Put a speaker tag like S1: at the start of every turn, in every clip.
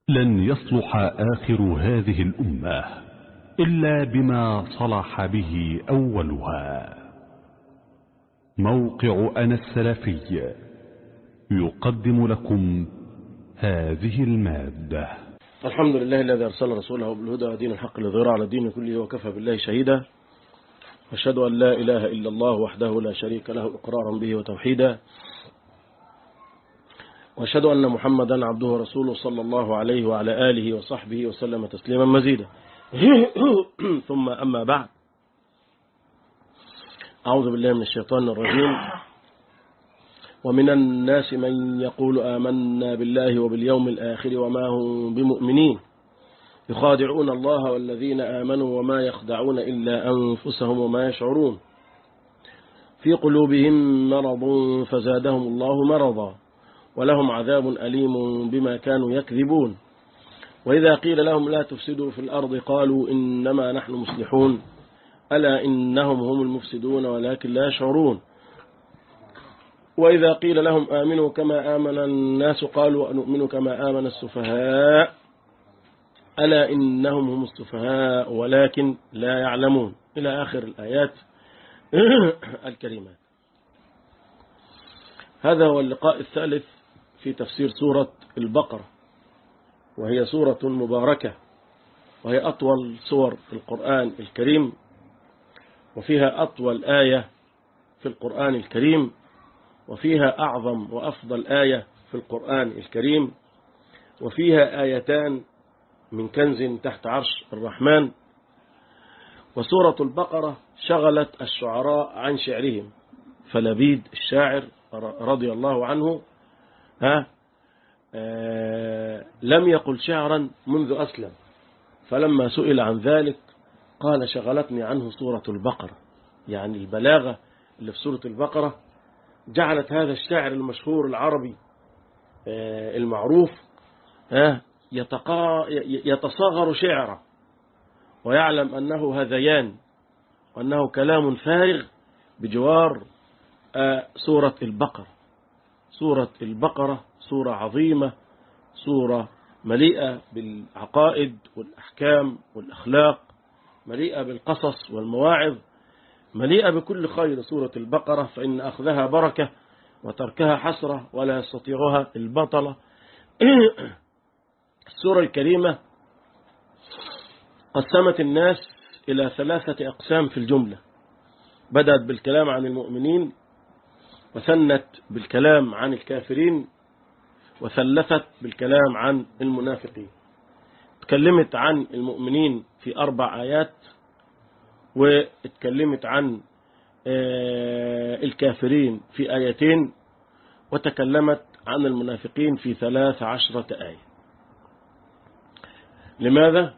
S1: لن يصلح آخر هذه الأمة إلا بما صلح به أولها موقع أنا السلفي يقدم لكم هذه المادة
S2: الحمد لله الذي أرسل رسوله بالهدى ودين الحق لظهر على الدين كله وكفى بالله شهيدا أشهد أن لا إله إلا الله وحده لا شريك له إقرارا به وتوحيدا وأشهد أن محمدا عبده ورسوله صلى الله عليه وعلى آله وصحبه وسلم تسليما مزيدا ثم أما بعد أعوذ بالله من الشيطان الرجيم ومن الناس من يقول آمنا بالله وباليوم الآخر وما هم بمؤمنين يخادعون الله والذين آمنوا وما يخدعون إلا أنفسهم وما يشعرون في قلوبهم مرض فزادهم الله مرضا ولهم عذاب أليم بما كانوا يكذبون وإذا قيل لهم لا تفسدوا في الأرض قالوا إنما نحن مصلحون ألا إنهم هم المفسدون ولكن لا يشعرون وإذا قيل لهم آمنوا كما آمن الناس قالوا أنؤمن كما آمن السفهاء ألا إنهم هم السفهاء ولكن لا يعلمون إلى آخر الآيات الكريمات هذا هو اللقاء الثالث في تفسير سورة البقرة وهي سورة مباركة وهي أطول سور القرآن الكريم وفيها أطول آية في القرآن الكريم وفيها أعظم وأفضل آية في القرآن الكريم وفيها آيتان من كنز تحت عرش الرحمن وسورة البقرة شغلت الشعراء عن شعرهم فلبيد الشاعر رضي الله عنه ها آه لم يقل شعرا منذ أسلم فلما سئل عن ذلك قال شغلتني عنه سورة البقرة يعني البلاغة اللي في سورة البقرة جعلت هذا الشاعر المشهور العربي آه المعروف ها يتقا يتصاغر شعرا ويعلم أنه هذيان وأنه كلام فارغ بجوار آه سورة البقرة سورة البقرة سورة عظيمة سورة مليئة بالعقائد والأحكام والأخلاق مليئة بالقصص والمواعظ مليئة بكل خير سورة البقرة فإن أخذها بركة وتركها حسرة ولا يستطيعها البطلة السورة الكريمة قسمت الناس إلى ثلاثة أقسام في الجملة بدأت بالكلام عن المؤمنين وثنت بالكلام عن الكافرين وثلثت بالكلام عن المنافقين اتكلمت عن المؤمنين في أربع آيات واتكلمت عن الكافرين في آيتين وتكلمت عن المنافقين في ثلاث عشرة آية لماذا؟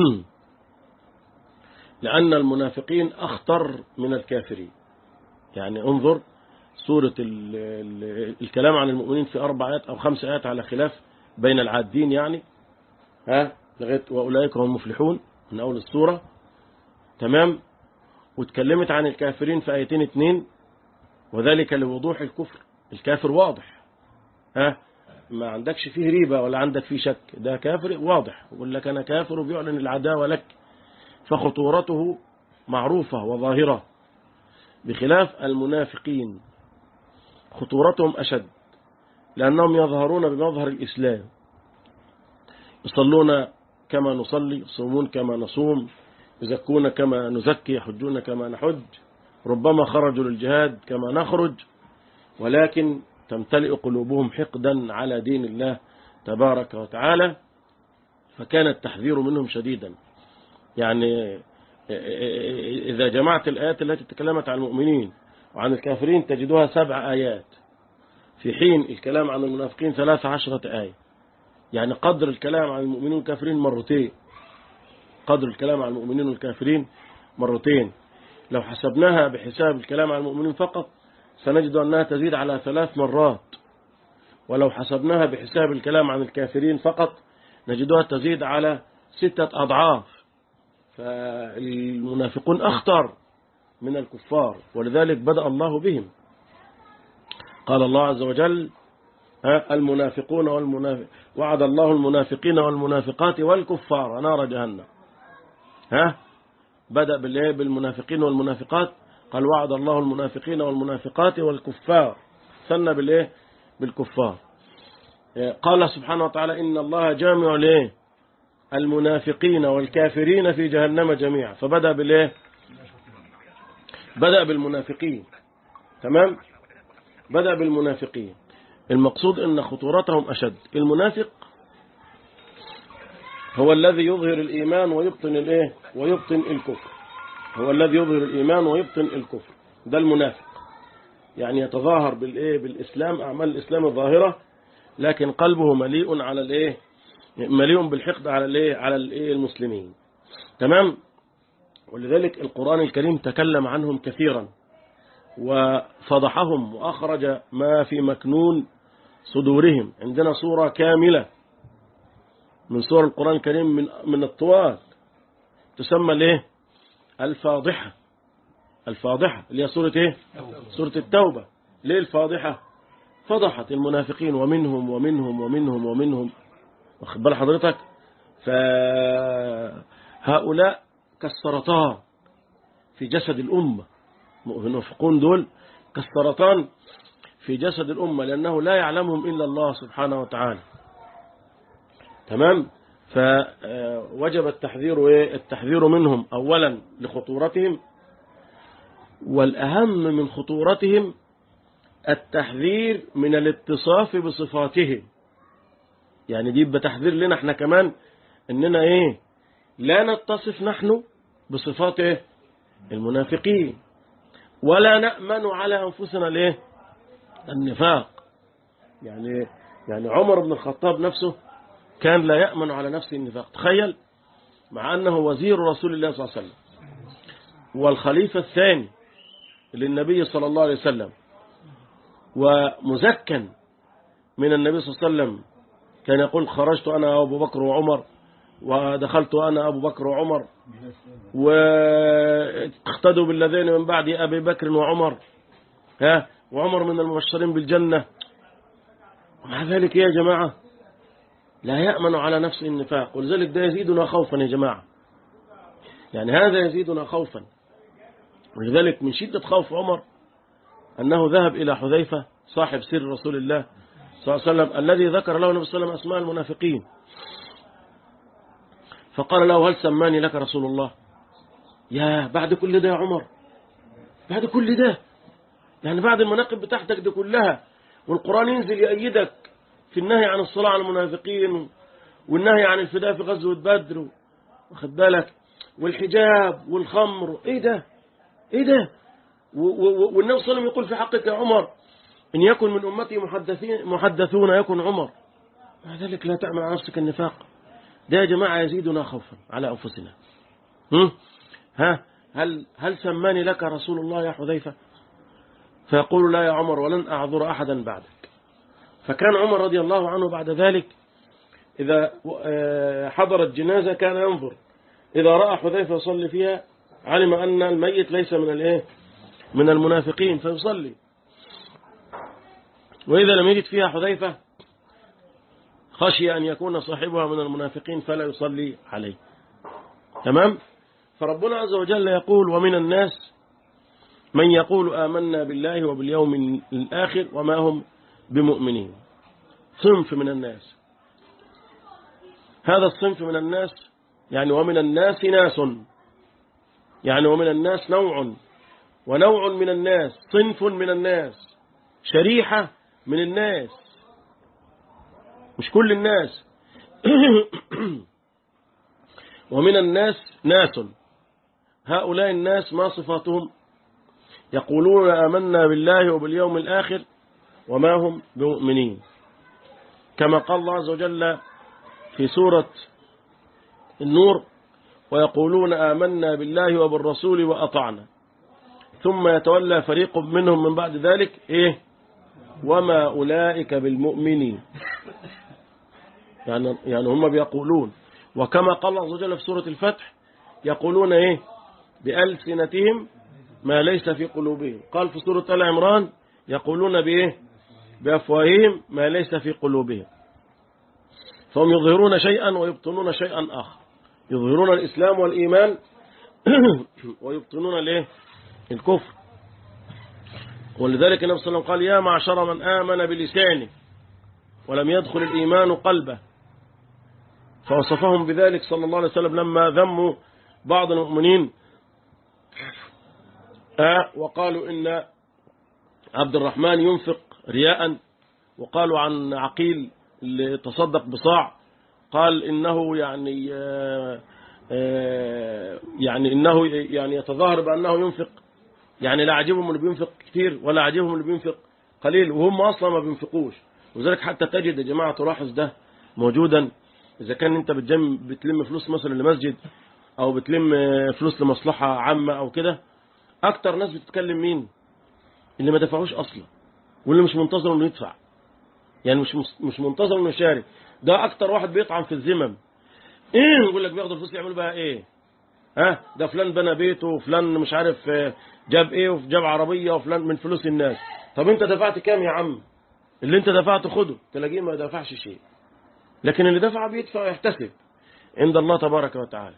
S2: لأن المنافقين أخطر من الكافرين يعني انظر سورة ال ال الكلام عن المؤمنين في أربع آيات أو خمس آيات على خلاف بين العادين يعني ها لغاية وأولئك هم المفلحون من أول السورة تمام واتكلمت عن الكافرين في آيتين اتنين وذلك لوضوح الكفر الكافر واضح ها ما عندكش فيه ريبة ولا عندك فيه شك ده كافر واضح يقول لك أنا كافر وبيعلن العداوة لك فخطورته معروفة وظاهرة بخلاف المنافقين خطورتهم أشد لأنهم يظهرون بمظهر الإسلام يصلون كما نصلي يصومون كما نصوم يزكون كما نزكي يحجون كما نحج ربما خرجوا للجهاد كما نخرج ولكن تمتلئ قلوبهم حقدا على دين الله تبارك وتعالى فكان التحذير منهم شديدا يعني إذا جمعت الآيات التي تكلمت عن المؤمنين وعن الكافرين تجدها سبع آيات في حين الكلام عن المنافقين ثلاث عشرة آية يعني قدر الكلام عن المؤمنين والكافرين مرتين قدر الكلام عن المؤمنين والكافرين مرتين لو حسبناها بحساب الكلام عن المؤمنين فقط سنجد أنها تزيد على ثلاث مرات ولو حسبناها بحساب الكلام عن الكافرين فقط نجدها تزيد على ستة أضعاف فالمنافقون أخطر من الكفار ولذلك بدأ الله بهم قال الله عز وجل ها المنافقون والمنافق وعد الله المنافقين والمنافقات والكفار نار جهنم ها بدأ بالايه بالمنافقين والمنافقات قال وعد الله المنافقين والمنافقات والكفار ثنى بالايه بالكفار قال سبحانه وتعالى إن الله جامع الايه المنافقين والكافرين في جهنم جميعا فبدأ بالايه بدأ بالمنافقين تمام بدأ بالمنافقين المقصود ان خطورتهم أشد المنافق هو الذي يظهر الإيمان ويبطن الايه ويبطن الكفر هو الذي يظهر الإيمان ويبطن الكفر ده المنافق يعني يتظاهر بالايه بالإسلام أعمال الإسلام الظاهرة لكن قلبه مليء على الايه مليء بالحقد على الايه على الايه المسلمين تمام ولذلك القرآن الكريم تكلم عنهم كثيرا وفضحهم وأخرج ما في مكنون صدورهم عندنا صورة كاملة من صور القرآن الكريم من من الطوال تسمى الايه الفاضحة الفاضحة اللي هي سورة ايه سورة التوبة ليه الفاضحة فضحت المنافقين ومنهم ومنهم ومنهم ومنهم واخد بال حضرتك فهؤلاء كالسرطان في جسد الأمة المنافقون دول كالسرطان في جسد الأمة لأنه لا يعلمهم إلا الله سبحانه وتعالى تمام فوجب التحذير التحذير منهم أولا لخطورتهم والأهم من خطورتهم التحذير من الاتصاف بصفاتهم يعني دي يبقى تحذير لنا احنا كمان اننا ايه لا نتصف نحن بصفات ايه المنافقين ولا نأمن على أنفسنا ليه النفاق يعني يعني عمر بن الخطاب نفسه كان لا يأمن على نفسه النفاق تخيل مع أنه وزير رسول الله صلى الله عليه وسلم والخليفة الثاني للنبي صلى الله عليه وسلم ومزكا من النبي صلى الله عليه وسلم كان يقول خرجت أنا أبو بكر وعمر ودخلت أنا أبو بكر وعمر واقتدوا بالذين من بعد أبي بكر وعمر ها وعمر من المبشرين بالجنة ومع ذلك يا جماعة لا يأمن على نفسه النفاق ولذلك ده يزيدنا خوفا يا جماعة يعني هذا يزيدنا خوفا ولذلك من شدة خوف عمر أنه ذهب إلى حذيفة صاحب سر رسول الله صلى الله عليه وسلم الذي ذكر له النبي صلى الله عليه وسلم أسماء المنافقين فقال له هل سماني لك رسول الله يا بعد كل ده يا عمر بعد كل ده يعني بعد المناقب بتاعتك دي كلها والقرآن ينزل يأيدك في النهي عن الصلاة على المنافقين والنهي عن الفداء في غزوة بدر واخد بالك والحجاب والخمر ايه ده ايه ده والنبي صلى الله عليه وسلم يقول في حقك يا عمر إن يكن من أمتي محدثين محدثون يكن عمر مع ذلك لا تعمل على نفسك النفاق ده يا جماعة يزيدنا خوفا على أنفسنا هم؟ ها هل هل سماني لك رسول الله يا حذيفة فيقول لا يا عمر ولن أعذر أحدا بعدك فكان عمر رضي الله عنه بعد ذلك إذا حضرت جنازة كان ينظر إذا رأى حذيفة يصلي فيها علم أن الميت ليس من الايه من المنافقين فيصلي وإذا لم يجد فيها حذيفة خشي أن يكون صاحبها من المنافقين فلا يصلي عليه تمام فربنا عز وجل يقول ومن الناس من يقول آمنا بالله وباليوم الآخر وما هم بمؤمنين صنف من الناس هذا الصنف من الناس يعني ومن الناس ناس يعني ومن الناس نوع ونوع من الناس صنف من الناس شريحة من الناس مش كل الناس ومن الناس ناس هؤلاء الناس ما صفاتهم يقولون آمنا بالله وباليوم الآخر وما هم بمؤمنين كما قال الله عز وجل في سورة النور ويقولون آمنا بالله وبالرسول وأطعنا ثم يتولى فريق منهم من بعد ذلك إيه وما أولئك بالمؤمنين يعني, يعني هم بيقولون وكما قال الله عز وجل في سورة الفتح يقولون إيه بألسنتهم ما ليس في قلوبهم قال في سورة آل عمران يقولون بإيه بأفواههم ما ليس في قلوبهم فهم يظهرون شيئا ويبطنون شيئا آخر يظهرون الإسلام والإيمان ويبطنون الايه الكفر ولذلك النبي صلى الله عليه وسلم قال يا معشر من آمن بلسانه ولم يدخل الإيمان قلبه فوصفهم بذلك صلى الله عليه وسلم لما ذموا بعض المؤمنين آه وقالوا إن عبد الرحمن ينفق رياء وقالوا عن عقيل اللي تصدق بصاع قال إنه يعني آه آه يعني إنه يعني يتظاهر بأنه ينفق يعني لا عجبهم اللي بينفق كتير ولا عجبهم اللي بينفق قليل وهم أصلا ما بينفقوش وذلك حتى تجد يا جماعة تلاحظ ده موجودا إذا كان أنت بتجم بتلم فلوس مثلا لمسجد أو بتلم فلوس لمصلحة عامة أو كده أكتر ناس بتتكلم مين اللي ما دفعوش أصلا واللي مش منتظر إنه يدفع يعني مش مش منتظر إنه يشارك ده أكتر واحد بيطعن في الذمم إيه يقول لك بياخدوا الفلوس يعملوا بها إيه ها ده فلان بنى بيته وفلان مش عارف جاب إيه وجاب عربية وفلان من فلوس الناس طب أنت دفعت كام يا عم اللي أنت دفعته خده تلاقيه ما دفعش شيء لكن اللي دفع بيدفع ويحتسب عند الله تبارك وتعالى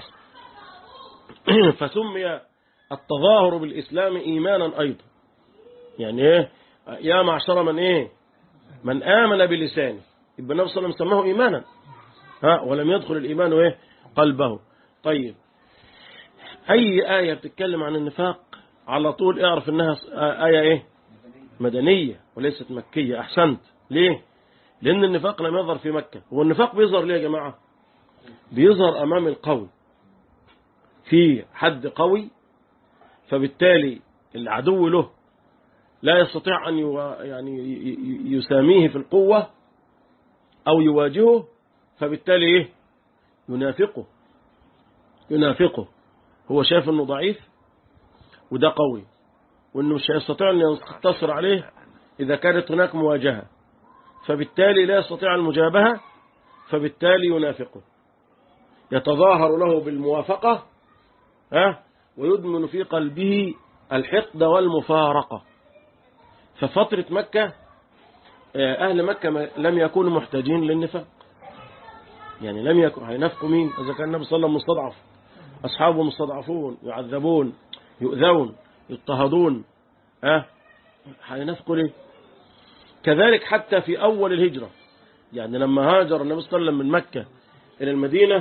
S2: فسمي التظاهر بالإسلام إيمانا أيضا يعني إيه يا معشر من إيه من آمن بلسانه يبقى النبي صلى الله عليه وسلم سماه إيمانا ها ولم يدخل الإيمان إيه قلبه طيب أي آية بتتكلم عن النفاق على طول اعرف إنها آية إيه مدنية وليست مكية أحسنت ليه لأن النفاق لم يظهر في مكة هو النفاق بيظهر ليه يا جماعة بيظهر أمام القوي في حد قوي فبالتالي العدو له لا يستطيع أن يعني يساميه في القوة أو يواجهه فبالتالي إيه ينافقه ينافقه هو شايف أنه ضعيف وده قوي وأنه مش هيستطيع أن ينتصر عليه إذا كانت هناك مواجهة فبالتالي لا يستطيع المجابهة فبالتالي ينافقه يتظاهر له بالموافقة ها ويدمن في قلبه الحقد والمفارقة ففترة مكة أهل مكة لم يكونوا محتاجين للنفاق يعني لم يكن هينافقوا مين إذا كان النبي صلى الله عليه وسلم مستضعف أصحابه مستضعفون يعذبون يؤذون يضطهدون أه هينافقوا ليه كذلك حتى في أول الهجرة يعني لما هاجر النبي صلى الله عليه وسلم من مكة إلى المدينة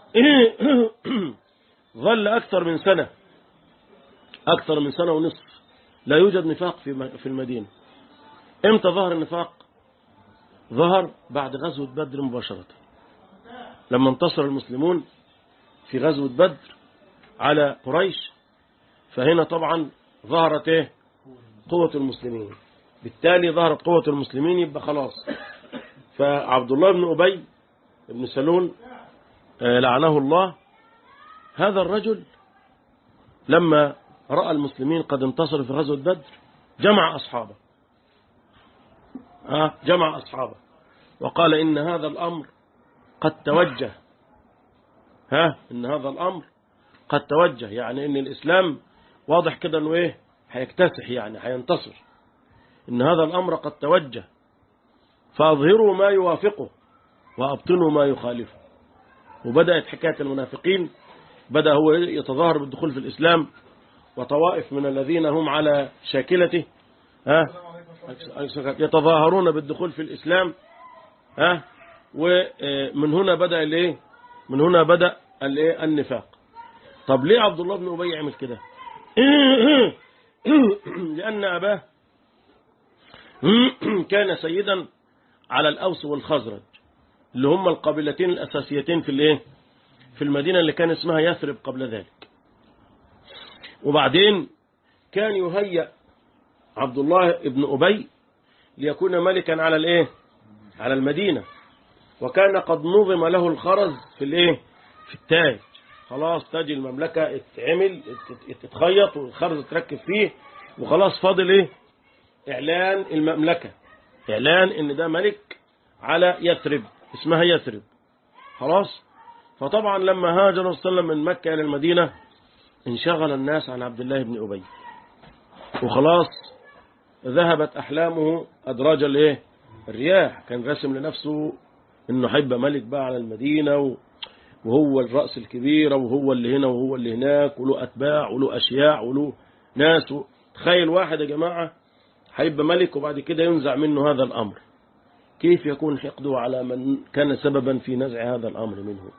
S2: ظل أكثر من سنة أكثر من سنة ونصف لا يوجد نفاق في في المدينة امتى ظهر النفاق ظهر بعد غزوة بدر مباشرة لما انتصر المسلمون في غزوة بدر على قريش فهنا طبعا ظهرت ايه قوة المسلمين بالتالي ظهرت قوة المسلمين يبقى خلاص فعبد الله بن أبي بن سلول لعنه الله هذا الرجل لما رأى المسلمين قد انتصروا في غزوة بدر جمع أصحابه ها جمع أصحابه وقال إن هذا الأمر قد توجه ها إن هذا الأمر قد توجه يعني إن الإسلام واضح كده إنه إيه هيكتسح يعني هينتصر إن هذا الأمر قد توجه فأظهروا ما يوافقه وأبطنوا ما يخالفه وبدأت حكاية المنافقين بدأ هو يتظاهر بالدخول في الإسلام وطوائف من الذين هم على شاكلته ها يتظاهرون بالدخول في الإسلام ها ومن هنا بدأ الايه من هنا بدأ الايه النفاق طب ليه عبد الله بن أبي يعمل كده لأن أباه كان سيدا على الأوس والخزرج اللي هم القبيلتين الأساسيتين في الايه في المدينة اللي كان اسمها يثرب قبل ذلك وبعدين كان يهيأ عبد الله ابن أبي ليكون ملكا على الايه على المدينة وكان قد نظم له الخرز في الايه في التاج خلاص تاج المملكة اتعمل اتخيط والخرز اتركب فيه وخلاص فاضل ايه اعلان المملكة اعلان ان ده ملك على يثرب اسمها يثرب خلاص فطبعا لما هاجر الرسول صلى الله عليه وسلم من مكة إلى المدينة انشغل الناس عن عبد الله بن أبي وخلاص ذهبت أحلامه أدراج الايه الرياح كان راسم لنفسه انه هيبقى ملك بقى على المدينة و- وهو الرأس الكبيرة وهو اللي هنا وهو اللي هناك وله أتباع وله أشياع وله ناس و... تخيل واحد يا جماعة هيبقى ملك وبعد كده ينزع منه هذا الأمر كيف يكون حقده على من كان سببا في نزع هذا الأمر منه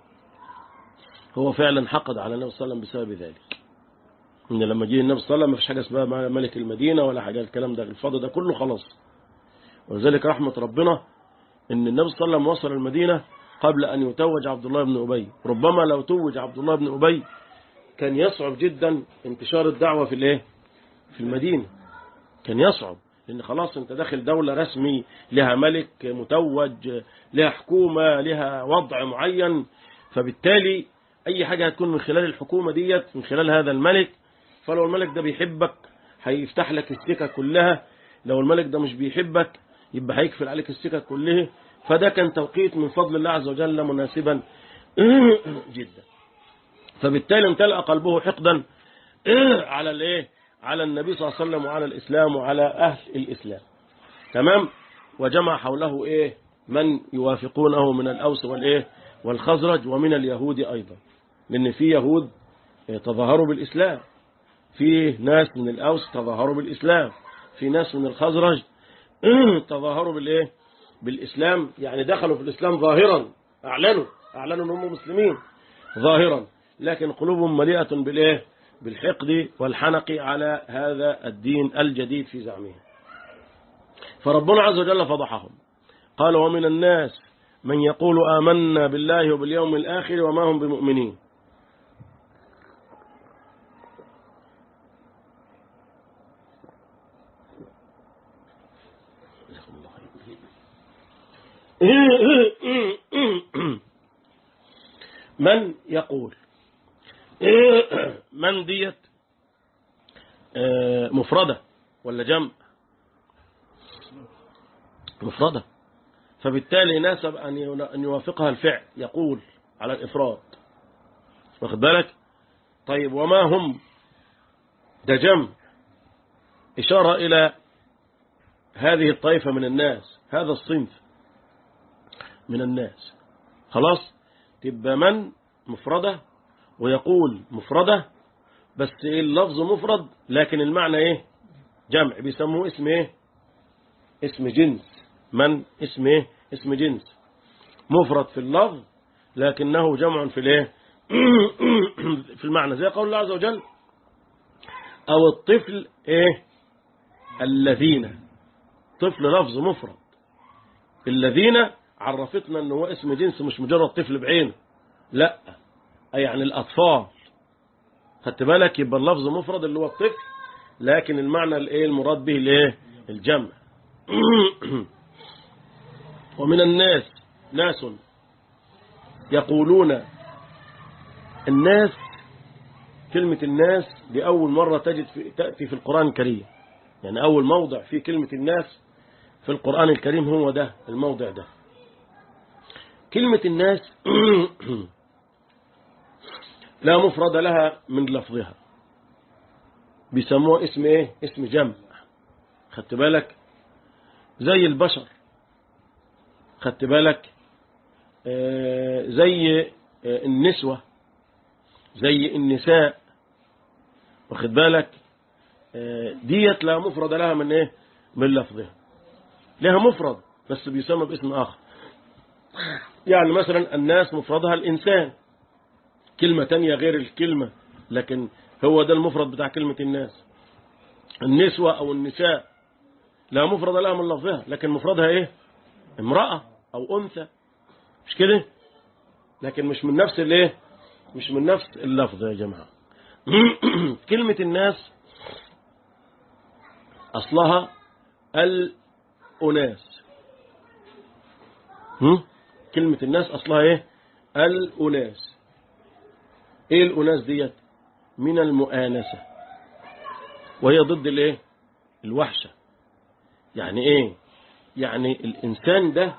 S2: هو فعلا حقد على النبي صلى الله عليه وسلم بسبب ذلك ان لما جه النبي صلى الله عليه وسلم ما فيش حاجه اسمها ملك المدينه ولا حاجه الكلام ده الفضل ده كله خلاص ولذلك رحمه ربنا ان النبي صلى الله عليه وسلم وصل المدينه قبل ان يتوج عبد الله بن ابي ربما لو توج عبد الله بن ابي كان يصعب جدا انتشار الدعوه في الايه في المدينه كان يصعب لان خلاص انت داخل دوله رسمي لها ملك متوج لها حكومه لها وضع معين فبالتالي اي حاجه هتكون من خلال الحكومه ديت من خلال هذا الملك فلو الملك ده بيحبك هيفتح لك السكة كلها لو الملك ده مش بيحبك يبقى هيقفل عليك السكة كلها فده كان توقيت من فضل الله عز وجل مناسبا جدا فبالتالي امتلأ قلبه حقدا على الايه على النبي صلى الله عليه وسلم وعلى الإسلام وعلى أهل الإسلام تمام وجمع حوله ايه من يوافقونه من الأوس والايه والخزرج ومن اليهود أيضا لأن في يهود تظاهروا بالإسلام في ناس من الأوس تظاهروا بالإسلام في ناس من الخزرج تظاهروا بالإيه بالإسلام يعني دخلوا في الإسلام ظاهرا أعلنوا أعلنوا أنهم مسلمين ظاهرا لكن قلوبهم مليئة بالإيه بالحقد والحنق على هذا الدين الجديد في زعمهم فربنا عز وجل فضحهم قال ومن الناس من يقول آمنا بالله وباليوم الآخر وما هم بمؤمنين من يقول من ديت مفردة ولا جمع مفردة فبالتالي يناسب أن يوافقها الفعل يقول على الإفراد واخد بالك طيب وما هم ده جمع إشارة إلى هذه الطائفة من الناس هذا الصنف من الناس خلاص تبقى من مفردة ويقول مفردة بس إيه اللفظ مفرد لكن المعنى ايه جمع بيسموه اسم ايه اسم جنس من اسم ايه اسم جنس مفرد في اللفظ لكنه جمع في الايه في المعنى زي قول الله عز وجل او الطفل ايه الذين طفل لفظ مفرد الذين عرفتنا ان هو اسم جنس مش مجرد طفل بعينه لا أي يعني الأطفال خدت بالك يبقى اللفظ مفرد اللي هو الطفل لكن المعنى الايه المراد به الايه الجمع ومن الناس ناس يقولون الناس كلمة الناس لأول مرة تجد في تأتي في القرآن الكريم يعني أول موضع في كلمة الناس في القرآن الكريم هو ده الموضع ده كلمة الناس لا مفرد لها من لفظها بيسموها اسم ايه اسم جمع خدت بالك زي البشر خدت بالك آه زي آه النسوة زي النساء واخد بالك آه ديت لا مفرد لها من ايه من لفظها لها مفرد بس بيسمى باسم آخر يعني مثلا الناس مفردها الإنسان كلمة تانية غير الكلمة لكن هو ده المفرد بتاع كلمة الناس النسوة أو النساء لا مفرد لها من لفظها لكن مفردها إيه امرأة أو أنثى مش كده لكن مش من نفس الايه مش من نفس اللفظ يا جماعة كلمة الناس أصلها الأناس هم؟ كلمة الناس أصلها إيه الأناس إيه الأناس ديت من المؤانسة وهي ضد الإيه الوحشة يعني إيه يعني الإنسان ده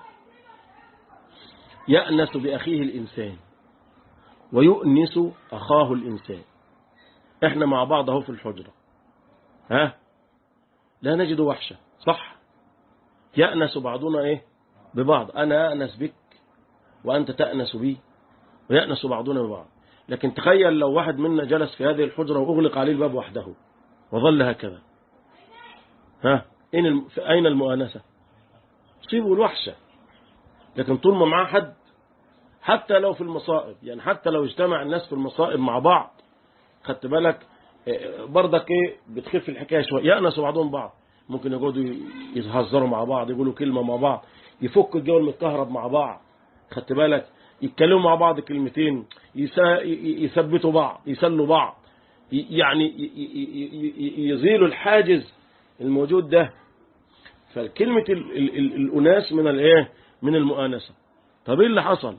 S2: يأنس بأخيه الإنسان ويؤنس أخاه الإنسان إحنا مع بعض اهو في الحجرة ها لا نجد وحشة صح يأنس بعضنا إيه ببعض أنا أأنس بك وأنت تأنس بي ويأنس بعضنا ببعض لكن تخيل لو واحد منا جلس في هذه الحجرة وأغلق عليه الباب وحده وظل هكذا ها أين الم- في أين المؤانسة تصيبه الوحشة لكن طول ما معاه حد حتى لو في المصائب يعني حتى لو اجتمع الناس في المصائب مع بعض خدت بالك إيه، برضك ايه بتخف الحكايه شويه يأنس بعضهم بعض ممكن يقعدوا يتهزروا مع بعض يقولوا كلمه مع بعض يفكوا الجو المتكهرب مع بعض خدت بالك يتكلموا مع بعض كلمتين يسا- ي- ي- يثبتوا بعض يسلوا بعض ي- يعني ي- ي- ي- ي- يزيلوا الحاجز الموجود ده فكلمة ال- ال- ال- الأناس من الايه من المؤانسة طب ايه اللي حصل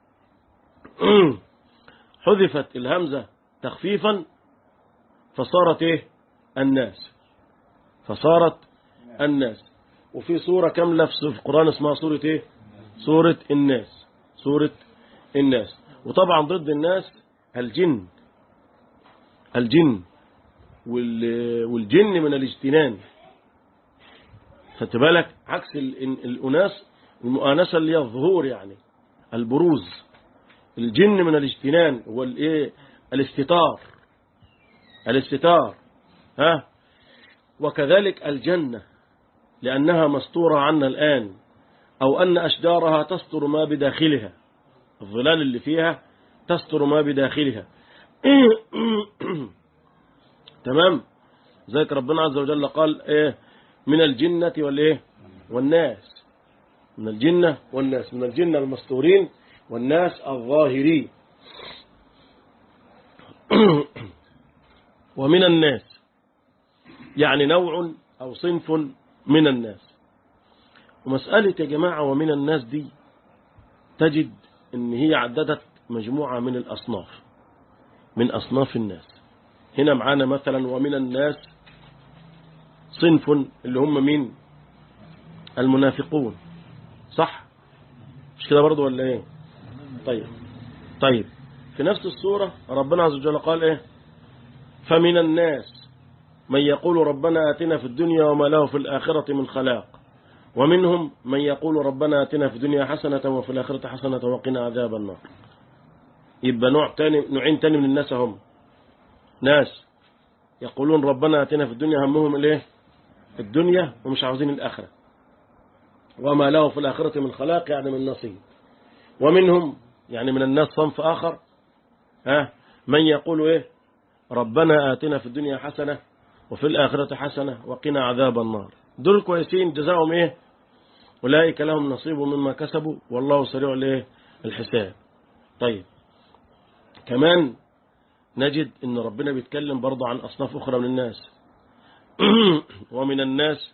S2: حذفت الهمزة تخفيفا فصارت ايه الناس فصارت الناس وفي سورة كاملة في القرآن اسمها سورة ايه سورة الناس سورة الناس وطبعا ضد الناس الجن الجن وال- والجن من الاجتنان خدت بالك عكس ال- ال- الأناس المؤانسة اللي هي الظهور يعني البروز الجن من الاجتنان هو الايه الاستتار الاستتار ها وكذلك الجنة لأنها مستورة عنا الآن أو أن أشجارها تستر ما بداخلها الظلال اللي فيها تستر ما بداخلها تمام ذلك ربنا عز وجل قال إيه من الجنة والإيه والناس من الجنة والناس من الجنة المستورين والناس الظاهرين ومن الناس يعني نوع أو صنف من الناس ومسألة يا جماعة ومن الناس دي تجد ان هي عددت مجموعة من الأصناف من أصناف الناس هنا معانا مثلا ومن الناس صنف اللي هم مين المنافقون صح مش كده برضو ولا ايه طيب طيب في نفس السورة ربنا عز وجل قال ايه فمن الناس من يقول ربنا آتنا في الدنيا وما له في الآخرة من خلاق ومنهم من يقول ربنا آتنا في الدنيا حسنة وفي الآخرة حسنة وقنا عذاب النار يبقى نوع تاني نوعين تاني من الناس هم ناس يقولون ربنا آتنا في الدنيا همهم الايه الدنيا ومش عاوزين الآخرة وما له في الآخرة من خلاق يعني من نصيب ومنهم يعني من الناس صنف آخر ها من يقول ايه ربنا آتنا في الدنيا حسنة وفي الآخرة حسنة وقنا عذاب النار دول كويسين جزاهم ايه أولئك لهم نصيب مما كسبوا والله سريع الايه الحساب طيب كمان نجد ان ربنا بيتكلم برضه عن أصناف أخرى من الناس ومن الناس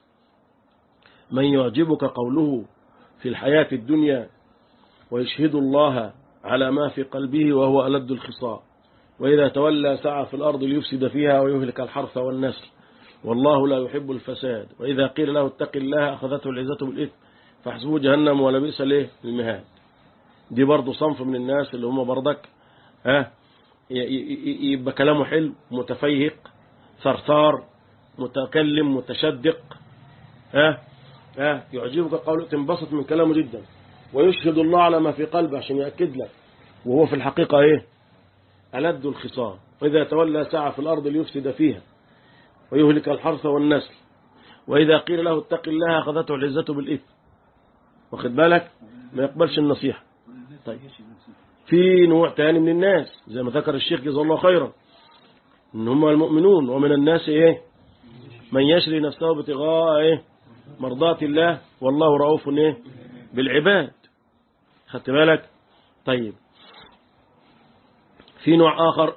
S2: من يعجبك قوله في الحياة الدنيا ويشهد الله على ما في قلبه وهو ألد الخصام وإذا تولى سعى في الأرض ليفسد فيها ويهلك الحرث والنسل والله لا يحب الفساد وإذا قيل له اتق الله أخذته العزة بالإثم فحسبه جهنم ولا بئس له المهاد دي برضه صنف من الناس اللي هم برضك ها يبقى كلامه حلو متفيهق ثرثار متكلم متشدق ها ها يعجبك قوله تنبسط من كلامه جدا ويشهد الله على ما في قلبه عشان يأكد لك وهو في الحقيقة ايه ألد الخصام وإذا تولى سعى في الأرض ليفسد فيها ويهلك الحرث والنسل وإذا قيل له اتق الله أخذته العزة بالإثم واخد بالك ما يقبلش النصيحة طيب في نوع تاني من الناس زي ما ذكر الشيخ جزاه الله خيرا ان هم المؤمنون ومن الناس ايه من يشري نفسه ابتغاء ايه مرضات الله والله رؤوف ايه بالعباد خدت بالك طيب في نوع آخر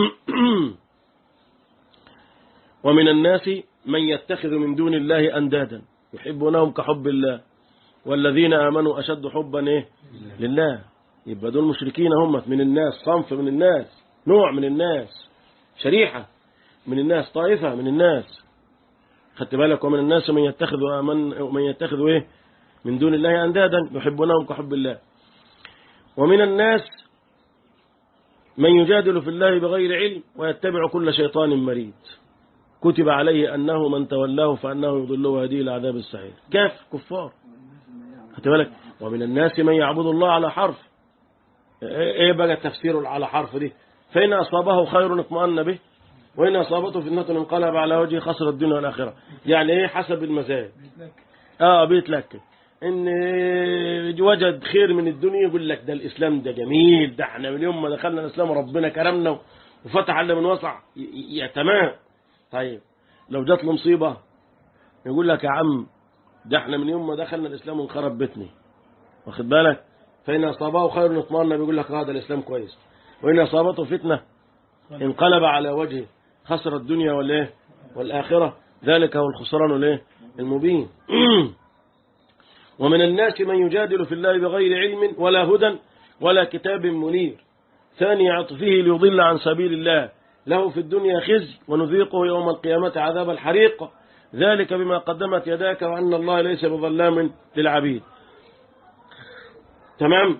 S2: ومن الناس من يتخذ من دون الله أندادا يحبونهم كحب الله والذين آمنوا أشد حبا إيه؟ لله يبقى دول مشركين هم من الناس صنف من الناس نوع من الناس شريحة من الناس طائفة من الناس خدت بالك ومن الناس من يتخذ من من يتخذ ايه من دون الله اندادا يحبونهم كحب الله ومن الناس من يجادل في الله بغير علم ويتبع كل شيطان مريد كتب عليه أنه من تولاه فأنه يضله وهديه العذاب السعير كاف كفار خدت بالك ومن الناس من يعبد الله على حرف ايه بقى تفسيره على حرف دي فإن أصابه خير اطمأن به وإن أصابته فتنة انقلب على وجهه خسر الدنيا والآخرة يعني ايه حسب المزاج اه بيتلك ان وجد خير من الدنيا يقول لك ده الاسلام ده جميل ده احنا من يوم ما دخلنا الاسلام ربنا كرمنا وفتح على من وسع يا تمام طيب لو جات له مصيبه يقول لك يا عم ده احنا من يوم ما دخلنا الاسلام وانخرب بيتنا واخد بالك فإن أصابه خير اطمأن بيقول لك هذا الإسلام كويس وإن أصابته فتنة انقلب على وجهه خسر الدنيا والإيه والآخرة ذلك هو الخسران الإيه المبين ومن الناس من يجادل في الله بغير علم ولا هدى ولا كتاب منير ثاني عطفه ليضل عن سبيل الله له في الدنيا خزي ونذيقه يوم القيامة عذاب الحريق ذلك بما قدمت يداك وأن الله ليس بظلام للعبيد تمام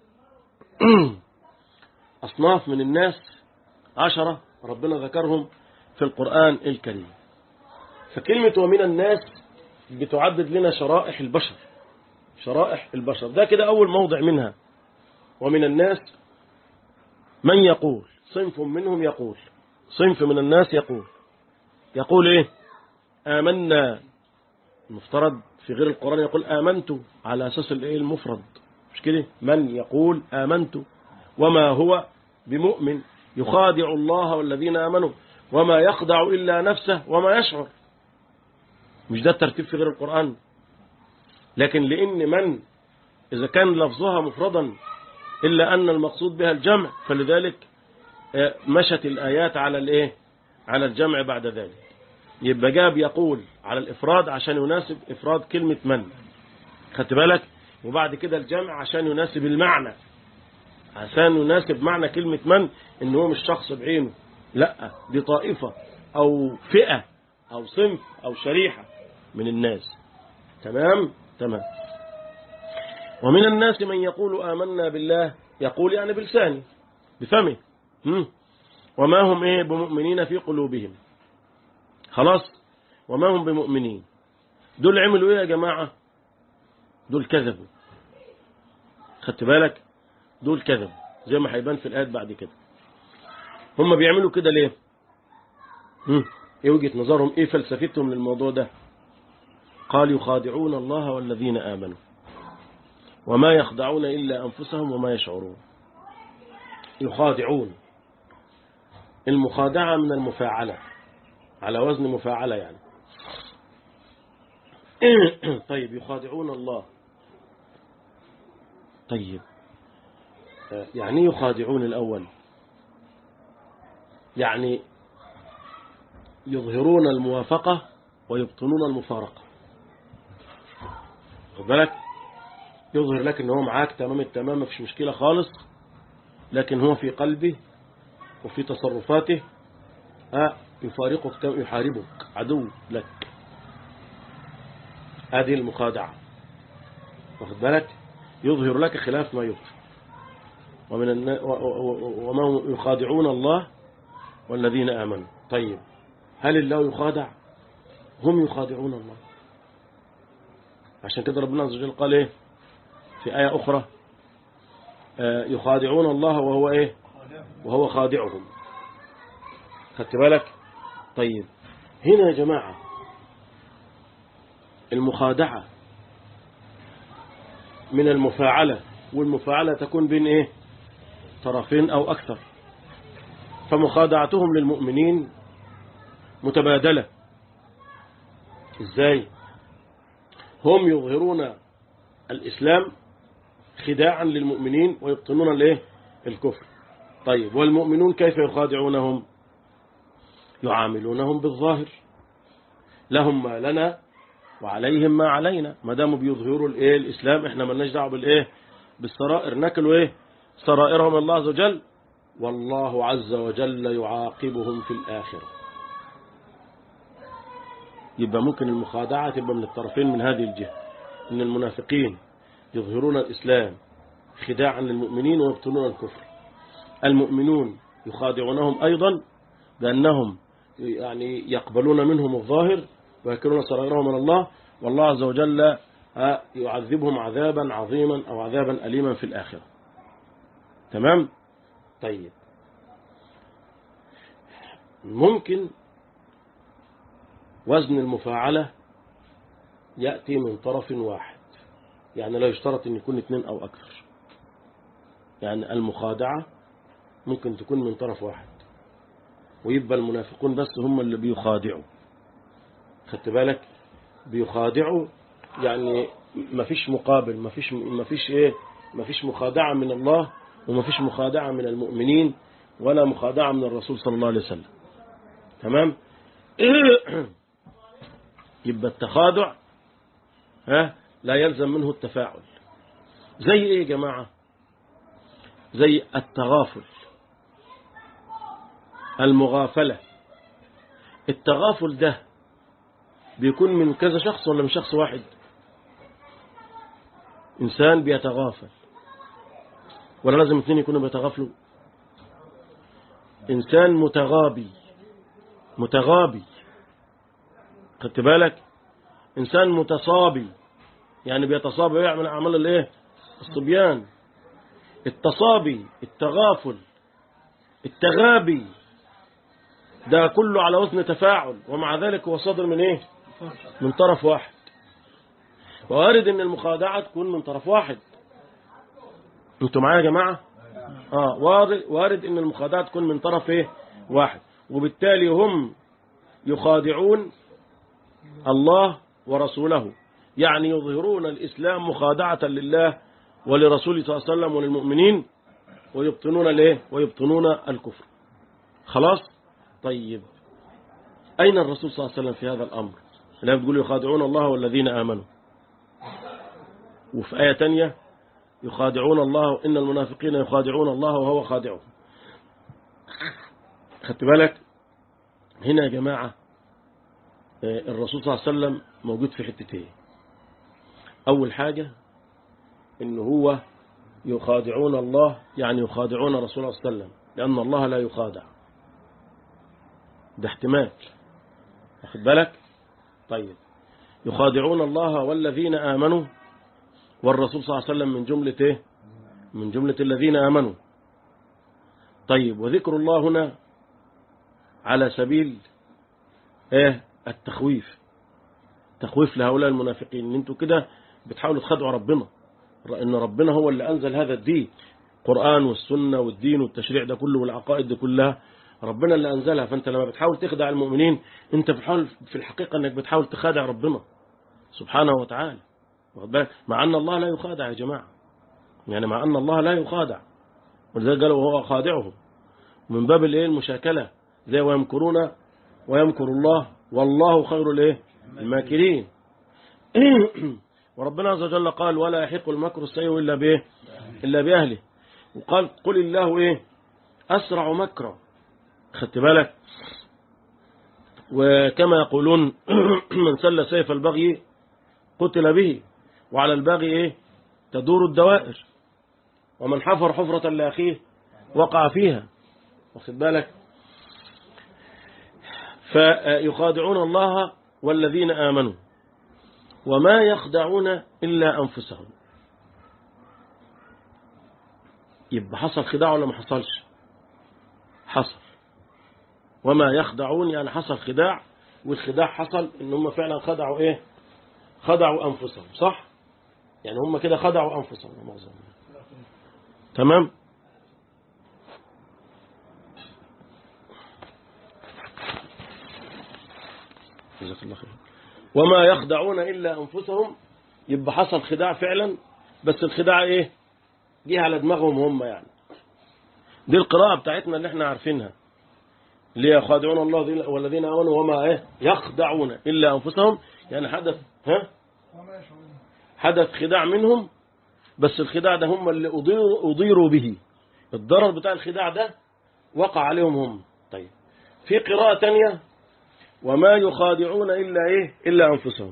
S2: أصناف من الناس عشرة ربنا ذكرهم في القرآن الكريم فكلمة ومن الناس بتعدد لنا شرائح البشر شرائح البشر ده كده أول موضع منها ومن الناس من يقول صنف منهم يقول صنف من الناس يقول يقول ايه آمنا المفترض في غير القرآن يقول آمنت على أساس الايه المفرد مش كده من يقول آمنت وما هو بمؤمن يخادع الله والذين آمنوا وما يخدع إلا نفسه وما يشعر مش ده الترتيب في غير القرآن لكن لأن من إذا كان لفظها مفردا إلا أن المقصود بها الجمع فلذلك مشت الآيات على الإيه على الجمع بعد ذلك يبقى جاب يقول على الإفراد عشان يناسب إفراد كلمة من خدت بالك وبعد كده الجمع عشان يناسب المعنى عشان يناسب معنى كلمة من إن هو مش شخص بعينه لا دي طائفة أو فئة أو صنف أو شريحة من الناس تمام تمام ومن الناس من يقول آمنا بالله يقول يعني بلسانه بفمه هم. وما هم ايه بمؤمنين في قلوبهم خلاص وما هم بمؤمنين دول عملوا ايه يا جماعة دول كذبوا خدت بالك دول كذبوا زي ما هيبان في الآيات بعد كده هم بيعملوا كده ليه هم. ايه وجهة نظرهم ايه فلسفتهم للموضوع ده قال يخادعون الله والذين آمنوا وما يخدعون إلا أنفسهم وما يشعرون يخادعون المخادعة من المفاعلة على وزن مفاعلة يعني طيب يخادعون الله طيب يعني يخادعون الأول يعني يظهرون الموافقة ويبطنون المفارقة خد بالك يظهر لك ان هو معاك تمام التمام مفيش مشكلة خالص لكن هو في قلبه وفي تصرفاته آه يفارقك يحاربك عدو لك هذه المخادعة واخد بالك يظهر لك خلاف ما يظهر ومن النا... وما هم يخادعون الله والذين آمنوا طيب هل الله يخادع هم يخادعون الله عشان كده ربنا عز وجل قال ايه في آية أخرى آه يخادعون الله وهو ايه وهو خادعهم خدت بالك طيب هنا يا جماعة المخادعة من المفاعلة والمفاعلة تكون بين ايه طرفين او اكثر فمخادعتهم للمؤمنين متبادلة ازاي هم يظهرون الإسلام خداعا للمؤمنين ويبطنون الايه الكفر طيب والمؤمنون كيف يخادعونهم يعاملونهم بالظاهر لهم ما لنا وعليهم ما علينا ما دام بيظهروا الايه الاسلام احنا مالناش دعوه بالايه بالسرائر ناكلوا ايه سرائرهم الله عز وجل والله عز وجل يعاقبهم في الآخرة يبقى ممكن المخادعة تبقى من الطرفين من هذه الجهة إن المنافقين يظهرون الإسلام خداعا للمؤمنين ويبطلون الكفر المؤمنون يخادعونهم أيضا بأنهم يعني يقبلون منهم الظاهر ويكلون سرائرهم من الله والله عز وجل ها، يعذبهم عذابا عظيما أو عذابا أليما في الآخرة تمام طيب ممكن وزن المفاعلة يأتي من طرف واحد يعني لا يشترط أن يكون اثنين أو أكثر يعني المخادعة ممكن تكون من طرف واحد ويبقى المنافقون بس هم اللي بيخادعوا خدت بالك بيخادعوا يعني ما فيش مقابل ما فيش ما فيش ايه ما فيش مخادعة من الله وما فيش مخادعة من المؤمنين ولا مخادعة من الرسول صلى الله عليه وسلم تمام يبقى التخادع ها لا يلزم منه التفاعل زي ايه يا جماعة زي التغافل المغافلة التغافل ده بيكون من كذا شخص ولا من شخص واحد إنسان بيتغافل ولا لازم اثنين يكونوا بيتغافلوا إنسان متغابي متغابي خدت بالك إنسان متصابي يعني بيتصابي ويعمل أعمال الإيه الصبيان التصابي التغافل التغابي ده كله على وزن تفاعل ومع ذلك هو صادر من ايه من طرف واحد ووارد ان المخادعة تكون من طرف واحد انتوا معايا يا جماعة اه وارد, وارد ان المخادعة تكون من طرف ايه واحد وبالتالي هم يخادعون الله ورسوله يعني يظهرون الإسلام مخادعة لله ولرسوله صلى الله عليه وسلم وللمؤمنين ويبطنون الايه ويبطنون الكفر خلاص طيب أين الرسول صلى الله عليه وسلم في هذا الأمر لا بتقول يخادعون الله والذين آمنوا وفي آية تانية يخادعون الله إن المنافقين يخادعون الله وهو خادعهم خدت بالك هنا يا جماعة الرسول صلى الله عليه وسلم موجود في حتتين أول حاجة إن هو يخادعون الله يعني يخادعون رسول الله صلى الله عليه وسلم لأن الله لا يخادع ده احتمال واخد بالك طيب يخادعون الله والذين آمنوا والرسول صلى الله عليه وسلم من جملة ايه من جملة الذين آمنوا طيب وذكر الله هنا على سبيل ايه التخويف تخويف لهؤلاء المنافقين ان انتوا كده بتحاولوا تخدعوا ربنا ان ربنا هو اللي انزل هذا الدين القرآن والسنة والدين والتشريع ده كله والعقائد دي كلها ربنا اللي أنزلها فأنت لما بتحاول تخدع المؤمنين أنت بتحاول في الحقيقة أنك بتحاول تخادع ربنا سبحانه وتعالى واخد بالك مع أن الله لا يخادع يا جماعة يعني مع أن الله لا يخادع ولذلك قالوا وهو خادعهم من باب الايه المشاكلة زي ويمكرون ويمكر الله والله خير الايه الماكرين وربنا عز وجل قال ولا يحق المكر السيء إلا به إلا بأهله وقال قل الله إيه أسرع مكرا خدت بالك وكما يقولون من سل سيف البغي قتل به وعلى البغي إيه تدور الدوائر ومن حفر حفرة لأخيه وقع فيها واخد بالك فيخادعون الله والذين آمنوا وما يخدعون إلا أنفسهم يبقى حصل خداع ولا ما حصلش حصل وما يخدعون يعني حصل خداع والخداع حصل ان هم فعلا خدعوا ايه خدعوا انفسهم صح يعني هم كده خدعوا انفسهم معظم تمام جزاك الله خير وما يخدعون الا انفسهم يبقى حصل خداع فعلا بس الخداع ايه جه على دماغهم هم يعني دي القراءة بتاعتنا اللي احنا عارفينها اللي يخادعون الله والذين آمنوا وما ايه يخدعون إلا أنفسهم يعني حدث ها حدث خداع منهم بس الخداع ده هم اللي أضيروا, أضيروا به الضرر بتاع الخداع ده وقع عليهم هم طيب في قراءة تانية وما يخادعون إلا إيه إلا أنفسهم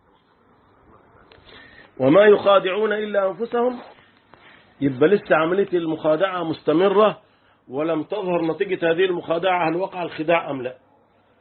S2: وما يخادعون إلا أنفسهم يبقى لسه عملية المخادعة مستمرة ولم تظهر نتيجة هذه المخادعة هل وقع الخداع أم لا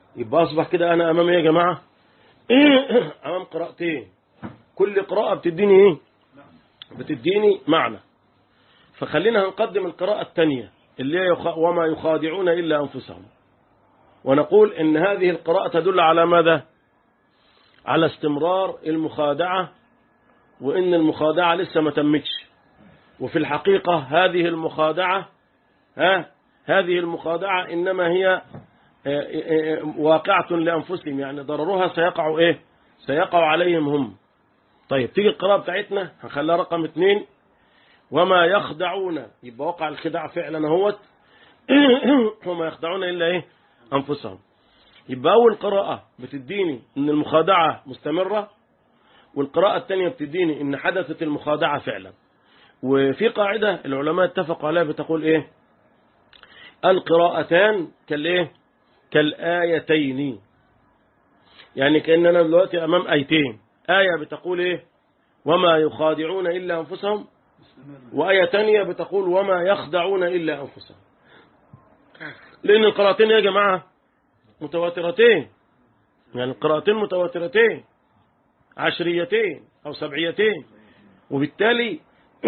S2: يبقى أصبح كده أنا أمام إيه يا جماعة أمام قراءتين كل قراءة بتديني إيه بتديني معنى فخلينا نقدم القراءة الثانية اللي هي يخ... وما يخادعون إلا أنفسهم ونقول إن هذه القراءة تدل على ماذا على استمرار المخادعة وإن المخادعة لسه ما تمتش وفي الحقيقة هذه المخادعة ها هذه المخادعة إنما هي واقعة لأنفسهم يعني ضررها سيقع إيه سيقع عليهم هم طيب تيجي القراءة بتاعتنا هنخليها رقم اثنين وما يخدعون يبقى وقع الخداع فعلا اهوت وما يخدعون إلا إيه أنفسهم يبقى أول قراءة بتديني إن المخادعة مستمرة والقراءة الثانية بتديني إن حدثت المخادعة فعلا وفي قاعدة العلماء اتفقوا عليها بتقول إيه القراءتان كالإيه كالآيتين يعني كأننا دلوقتي أمام آيتين آية بتقول إيه وما يخادعون إلا أنفسهم وآية تانية بتقول وما يخدعون إلا أنفسهم لأن القراءتين يا جماعة متواترتين يعني القراءتين متواترتين عشريتين أو سبعيتين وبالتالي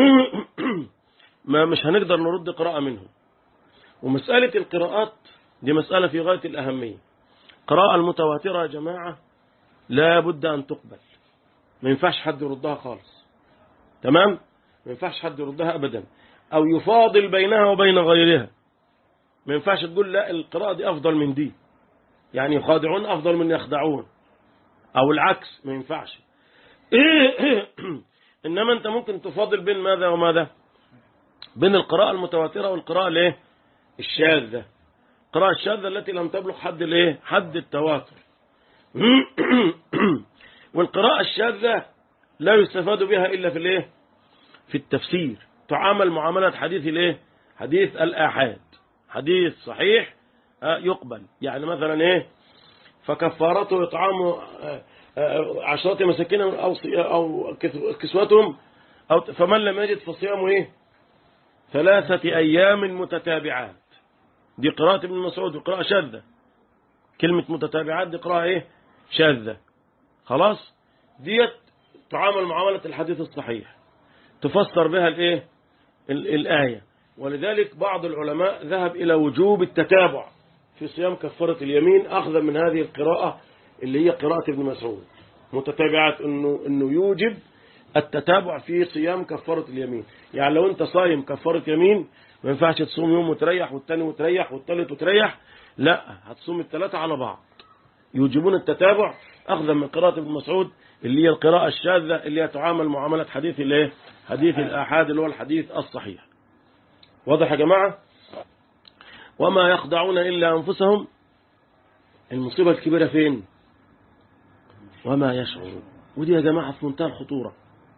S2: ما مش هنقدر نرد قراءة منهم ومسألة القراءات دي مسألة في غاية الأهمية قراءة المتواترة يا جماعة لا بد أن تقبل ما ينفعش حد يردها خالص تمام ما ينفعش حد يردها أبدا أو يفاضل بينها وبين غيرها ما ينفعش تقول لا القراءة دي أفضل من دي يعني يخادعون أفضل من يخدعون أو العكس ما ينفعش إنما أنت ممكن تفاضل بين ماذا وماذا بين القراءة المتواترة والقراءة الايه الشاذة القراءة الشاذة التي لم تبلغ حد الايه حد التواتر والقراءة الشاذة لا يستفاد بها إلا في الايه في التفسير تعامل معاملة حديث الايه حديث الآحاد حديث صحيح يقبل يعني مثلا ايه فكفارته إطعام عشرة مساكين أو أو كسوتهم أو فمن لم يجد فصيامه ايه ثلاثة أيام متتابعات دي قراءة ابن مسعود قراءة شاذة كلمة متتابعات دي قراءة ايه شاذة خلاص ديت تعامل معاملة الحديث الصحيح تفسر بها الايه الآية ولذلك بعض العلماء ذهب إلى وجوب التتابع في صيام كفارة اليمين أخذا من هذه القراءة اللي هي قراءة ابن مسعود متتابعات انه انه يوجب التتابع في صيام كفارة اليمين يعني لو انت صايم كفارة يمين ما ينفعش تصوم يوم وتريح والتاني وتريح والتالت وتريح لا هتصوم الثلاثة على بعض يوجبون التتابع أخذا من قراءة ابن مسعود اللي هي القراءة الشاذة اللي هي تعامل معاملة حديث الايه حديث الآحاد اللي هو الحديث الصحيح واضح يا جماعة وما يخدعون إلا أنفسهم المصيبة الكبيرة فين وما يشعرون ودي يا جماعة في منتهى الخطورة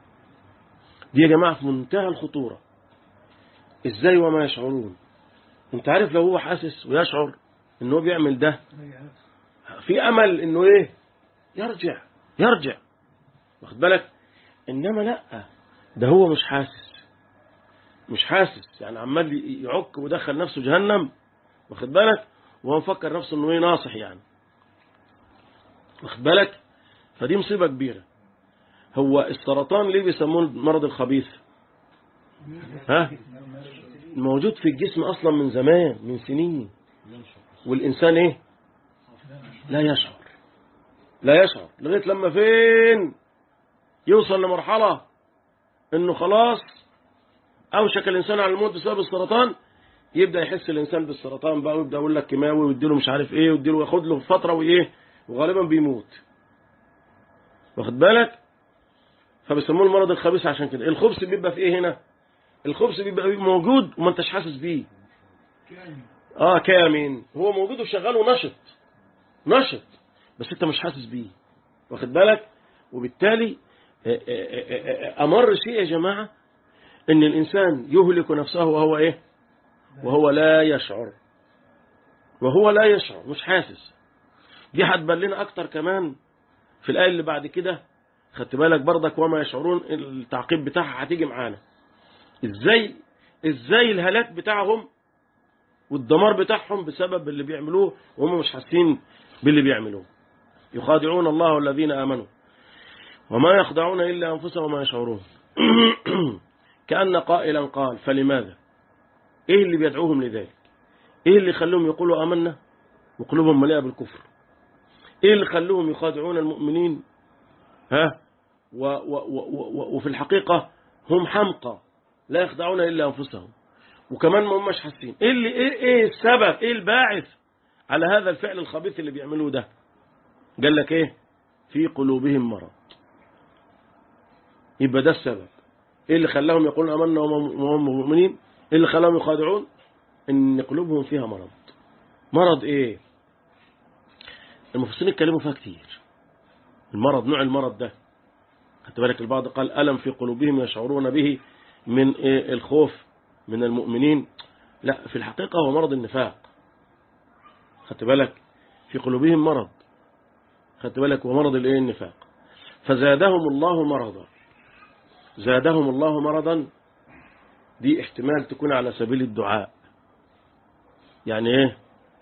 S2: دي يا جماعة في منتهى الخطورة ازاي وما يشعرون انت عارف لو هو حاسس ويشعر انه بيعمل ده في امل انه ايه يرجع يرجع واخد بالك انما لا ده هو مش حاسس مش حاسس يعني عمال يعك ودخل نفسه جهنم واخد بالك وهو مفكر نفسه انه ايه ناصح يعني واخد بالك فدي مصيبة كبيرة هو السرطان ليه بيسموه المرض الخبيث ها موجود في الجسم اصلا من زمان من سنين والانسان ايه لا يشعر لا يشعر لغايه لما فين يوصل لمرحله انه خلاص اوشك الانسان على الموت بسبب السرطان يبدا يحس الانسان بالسرطان بقى ويبدا يقول لك كيماوي ويديله مش عارف ايه ويديله ياخد له فتره وايه وغالبا بيموت واخد بالك فبيسموه المرض الخبيث عشان كده الخبث بيبقى في ايه هنا الخبث بيبقى موجود وما انتش حاسس بيه اه كامن هو موجود وشغال ونشط نشط بس انت مش حاسس بيه واخد بالك وبالتالي امر شيء يا جماعه ان الانسان يهلك نفسه وهو ايه وهو لا يشعر وهو لا يشعر مش حاسس دي هتبان لنا اكتر كمان في الايه اللي بعد كده خدت بالك برضك وما يشعرون التعقيب بتاعها هتيجي معانا ازاي ازاي الهلاك بتاعهم والدمار بتاعهم بسبب اللي بيعملوه وهم مش حاسين باللي بيعملوه يخادعون الله والذين آمنوا وما يخدعون إلا أنفسهم وما يشعرون كأن قائلا قال فلماذا إيه اللي بيدعوهم لذلك إيه اللي خلوهم يقولوا أمنا وقلوبهم مليئة بالكفر إيه اللي خلوهم يخادعون المؤمنين ها و و و و وفي الحقيقة هم حمقى لا يخدعون إلا أنفسهم وكمان ما هماش حاسين إيه اللي إيه, إيه السبب إيه الباعث على هذا الفعل الخبيث اللي بيعملوه ده قال لك إيه في قلوبهم مرض يبقى ده السبب إيه اللي خلاهم يقولون أمنا وهم مؤمنين إيه اللي خلاهم يخادعون إن قلوبهم فيها مرض مرض إيه المفسرين اتكلموا فيها كتير المرض نوع المرض ده خدت بالك البعض قال ألم في قلوبهم يشعرون به من إيه الخوف من المؤمنين لا في الحقيقة هو مرض النفاق خدت بالك في قلوبهم مرض خدت بالك هو مرض الايه النفاق فزادهم الله مرضا زادهم الله مرضا دي احتمال تكون على سبيل الدعاء يعني ايه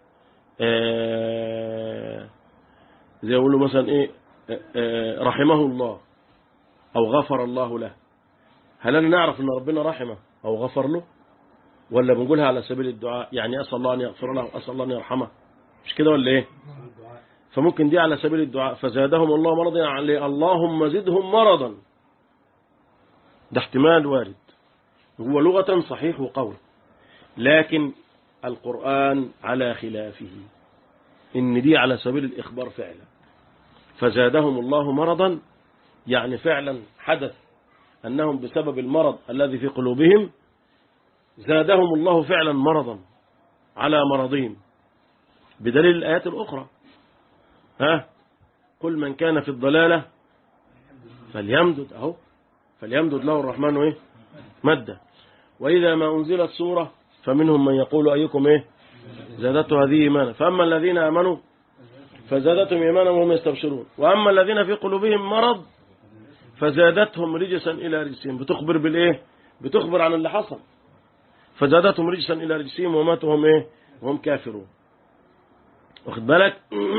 S2: آه زي يقولوا مثلا ايه آه رحمه الله او غفر الله له هل انا نعرف ان ربنا رحمه او غفر له ولا بنقولها على سبيل الدعاء يعني اسال الله ان يغفر له اسال الله ان يرحمه مش كده ولا ايه فممكن دي على سبيل الدعاء فزادهم الله مرضا يعني اللهم زدهم مرضا ده احتمال وارد هو لغة صحيح وقول لكن القرآن على خلافه إن دي على سبيل الإخبار فعلا فزادهم الله مرضا يعني فعلا حدث أنهم بسبب المرض الذي في قلوبهم زادهم الله فعلا مرضا على مرضهم بدليل الآيات الأخرى ها قل من كان في الضلالة فليمدد أهو فليمدد له الرحمن إيه مدة وإذا ما أنزلت سورة فمنهم من يقول أيكم إيه زادته هذه إيمانا فأما الذين آمنوا فزادتهم إيمانا وهم يستبشرون وأما الذين في قلوبهم مرض فزادتهم رجسا إلى رجسهم بتخبر بالإيه بتخبر عن اللي حصل فزادتهم رجسا إلى رجسهم وماتوا هم إيه وهم كافرون واخد بالك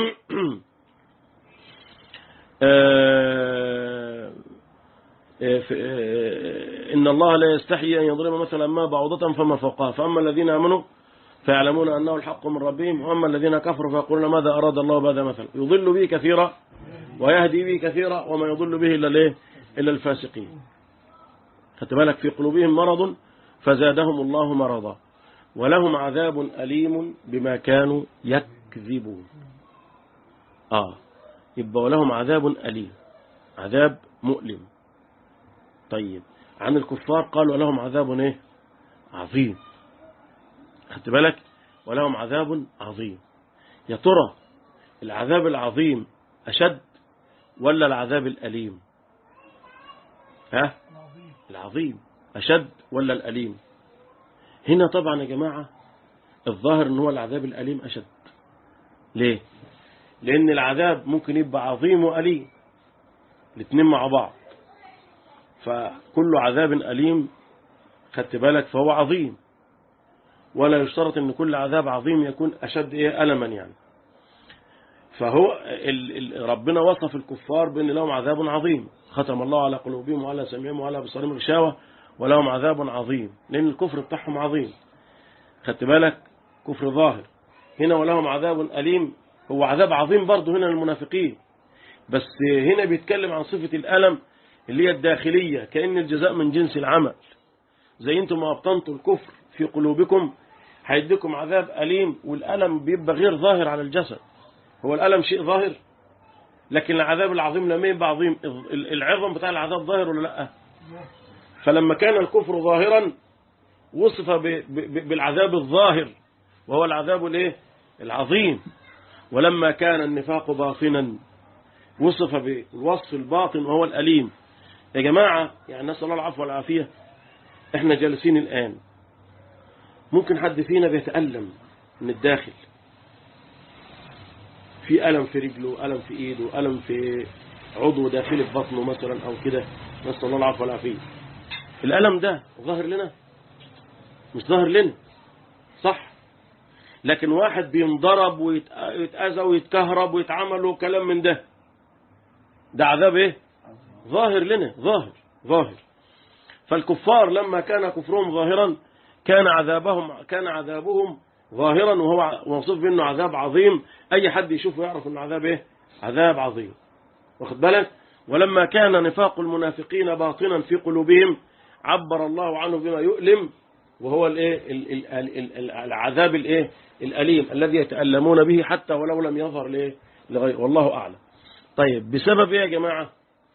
S2: إن الله لا يستحي أن يضرب مثلا ما بعوضة فما فوقها فأما الذين آمنوا فيعلمون أنه الحق من ربهم وأما الذين كفروا فيقولون ماذا أراد الله بهذا مثلا يضل به كثيرا ويهدي به كثيرا وما يضل به إلا ليه إلا الفاسقين خدت بالك في قلوبهم مرض فزادهم الله مرضا ولهم عذاب أليم بما كانوا يكذبون آه يبقى ولهم عذاب أليم عذاب مؤلم طيب عن الكفار قالوا لهم عذاب ايه عظيم خدت بالك ولهم عذاب عظيم يا ترى العذاب العظيم أشد ولا العذاب الأليم ها العظيم أشد ولا الأليم هنا طبعا يا جماعة الظاهر ان هو العذاب الأليم أشد ليه لأن العذاب ممكن يبقى عظيم وأليم الاثنين مع بعض فكل عذاب أليم خدت بالك فهو عظيم ولا يشترط ان كل عذاب عظيم يكون أشد إيه ألما يعني فهو ال ال ربنا وصف الكفار بأن لهم عذاب عظيم ختم الله على قلوبهم وعلى سمعهم وعلى بصرهم غشاوة ولهم عذاب عظيم لأن الكفر بتاعهم عظيم خدت بالك كفر ظاهر هنا ولهم عذاب أليم هو عذاب عظيم برضه هنا للمنافقين بس هنا بيتكلم عن صفة الألم اللي هي الداخلية كأن الجزاء من جنس العمل زي انتم ما أبطنتوا الكفر في قلوبكم هيديكم عذاب أليم والألم بيبقى غير ظاهر على الجسد هو الألم شيء ظاهر لكن العذاب العظيم لما يبقى عظيم العظم بتاع العذاب ظاهر ولا لا فلما كان الكفر ظاهرا وصف بالعذاب الظاهر وهو العذاب الايه العظيم ولما كان النفاق باطنا وصف بالوصف الباطن وهو الأليم يا جماعة يعني نسأل الله العفو والعافية احنا جالسين الآن ممكن حد فينا بيتألم من الداخل في ألم في رجله ألم في إيده ألم في عضو داخلي في بطنه مثلا أو كده نسأل الله العفو والعافية الألم ده ظاهر لنا مش ظاهر لنا صح لكن واحد بينضرب ويتأذى ويتكهرب ويتعمل له كلام من ده ده عذاب ايه ظاهر لنا ظاهر ظاهر فالكفار لما كان كفرهم ظاهرا كان عذابهم كان عذابهم ظاهرا وهو موصوف بانه عذاب عظيم اي حد يشوفه يعرف انه عذاب ايه عذاب عظيم واخد بالك ولما كان نفاق المنافقين باطنا في قلوبهم عبر الله عنه بما يؤلم وهو الايه ال- ال- ال- ال- العذاب الايه الاليم الذي يتالمون به حتى ولو لم يظهر لايه لغير والله اعلم طيب بسبب ايه يا جماعه